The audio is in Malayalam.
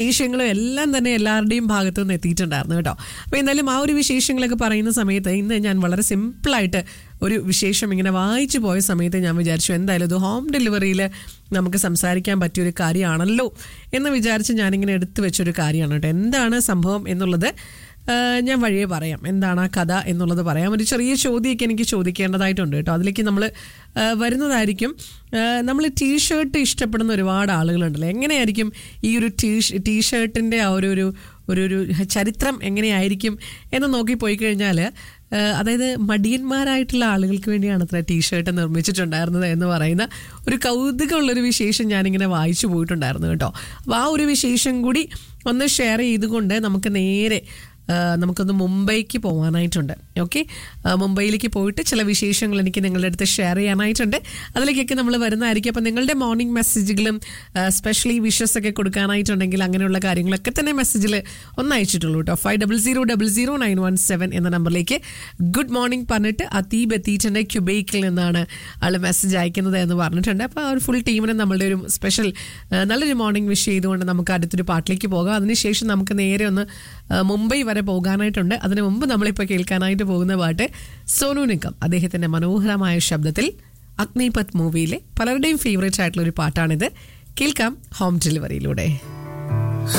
വിശേഷങ്ങളും എല്ലാം തന്നെ എല്ലാവരുടെയും ഭാഗത്തു നിന്ന് എത്തിയിട്ടുണ്ടായിരുന്നു കേട്ടോ അപ്പോൾ എന്തായാലും ആ ഒരു വിശേഷങ്ങളൊക്കെ പറയുന്ന സമയത്ത് ഇന്ന് ഞാൻ വളരെ സിമ്പിളായിട്ട് ഒരു വിശേഷം ഇങ്ങനെ വായിച്ചു പോയ സമയത്ത് ഞാൻ വിചാരിച്ചു എന്തായാലും ഇത് ഹോം ഡെലിവറിയിൽ നമുക്ക് സംസാരിക്കാൻ പറ്റിയൊരു കാര്യമാണല്ലോ എന്ന് വിചാരിച്ച് ഞാനിങ്ങനെ എടുത്തു വെച്ചൊരു കാര്യമാണ് കേട്ടോ എന്താണ് സംഭവം എന്നുള്ളത് ആ, ഞാൻ വഴിയെ പറയാം എന്താണ് ആ കഥ എന്നുള്ളത് പറയാം ഒരു ചെറിയ ചോദ്യമൊക്കെ എനിക്ക് ചോദിക്കേണ്ടതായിട്ടുണ്ട് കേട്ടോ അതിലേക്ക് നമ്മൾ വരുന്നതായിരിക്കും നമ്മൾ ടീഷർട്ട് ഇഷ്ടപ്പെടുന്ന ഒരുപാട് ആളുകളുണ്ടല്ലോ എങ്ങനെയായിരിക്കും ഈ ഒരു ടീ ടീഷർട്ടിൻ്റെ ആ ഒരു ഒരു ഒരു ഒരു ചരിത്രം എങ്ങനെയായിരിക്കും എന്ന് നോക്കി പോയി കഴിഞ്ഞാൽ അതായത് മടിയന്മാരായിട്ടുള്ള ആളുകൾക്ക് വേണ്ടിയാണ് അത്ര ടീഷർട്ട് നിർമ്മിച്ചിട്ടുണ്ടായിരുന്നത് എന്ന് പറയുന്ന ഒരു കൗതുകമുള്ളൊരു വിശേഷം ഞാനിങ്ങനെ വായിച്ചു പോയിട്ടുണ്ടായിരുന്നു കേട്ടോ അപ്പോൾ ആ ഒരു വിശേഷം കൂടി ഒന്ന് ഷെയർ ചെയ്തുകൊണ്ട് നമുക്ക് നേരെ ആ, നമുക്കൊന്ന് മുംബൈക്ക് പോകാനായിട്ടുണ്ട് ഓക്കെ മുംബൈയിലേക്ക് പോയിട്ട് ചില വിശേഷങ്ങൾ എനിക്ക് നിങ്ങളുടെ അടുത്ത് ഷെയർ ചെയ്യാനായിട്ടുണ്ട് അതിലേക്കൊക്കെ നമ്മൾ വരുന്നതായിരിക്കും അപ്പം നിങ്ങളുടെ മോർണിംഗ് മെസ്സേജുകളും സ്പെഷ്യലി വിഷസ് ഒക്കെ കൊടുക്കാനായിട്ടുണ്ടെങ്കിൽ അങ്ങനെയുള്ള കാര്യങ്ങളൊക്കെ തന്നെ മെസ്സേജിൽ ഒന്ന് അയച്ചിട്ടുള്ളൂ കേട്ടോ five double zero double zero nine one seven എന്ന നമ്പറിലേക്ക് ഗുഡ് മോർണിംഗ് പറഞ്ഞിട്ട് അതീബ് എത്തിയിട്ടുണ്ട് ക്യുബേക്കിൽ നിന്നാണ് ആൾ മെസ്സേജ് അയക്കുന്നത് എന്ന് പറഞ്ഞിട്ടുണ്ട് അപ്പോൾ ആ ഒരു ഫുൾ ടീമിന് നമ്മളുടെ ഒരു സ്പെഷ്യൽ നല്ലൊരു മോർണിംഗ് വിഷ് ചെയ്തുകൊണ്ട് നമുക്ക് അടുത്തൊരു പാട്ടിലേക്ക് പോകാം അതിനുശേഷം നമുക്ക് നേരെ ഒന്ന് ആ, മുംബൈ വരെ പോകാനായിട്ടുണ്ട് അതിനു മുമ്പ് നമ്മളിപ്പോൾ കേൾക്കാനായിട്ട് പോകുന്ന പാട്ട് സോനു നിഗം അദ്ദേഹത്തിന്റെ മനോഹരമായ ശബ്ദത്തിൽ അഗ്നിപത് മൂവിയിലെ പലരുടെയും ഫേവറേറ്റ് ആയിട്ടുള്ള ഒരു പാട്ടാണിത് കേൾക്കാം ഹോം ഡെലിവറിയിലൂടെ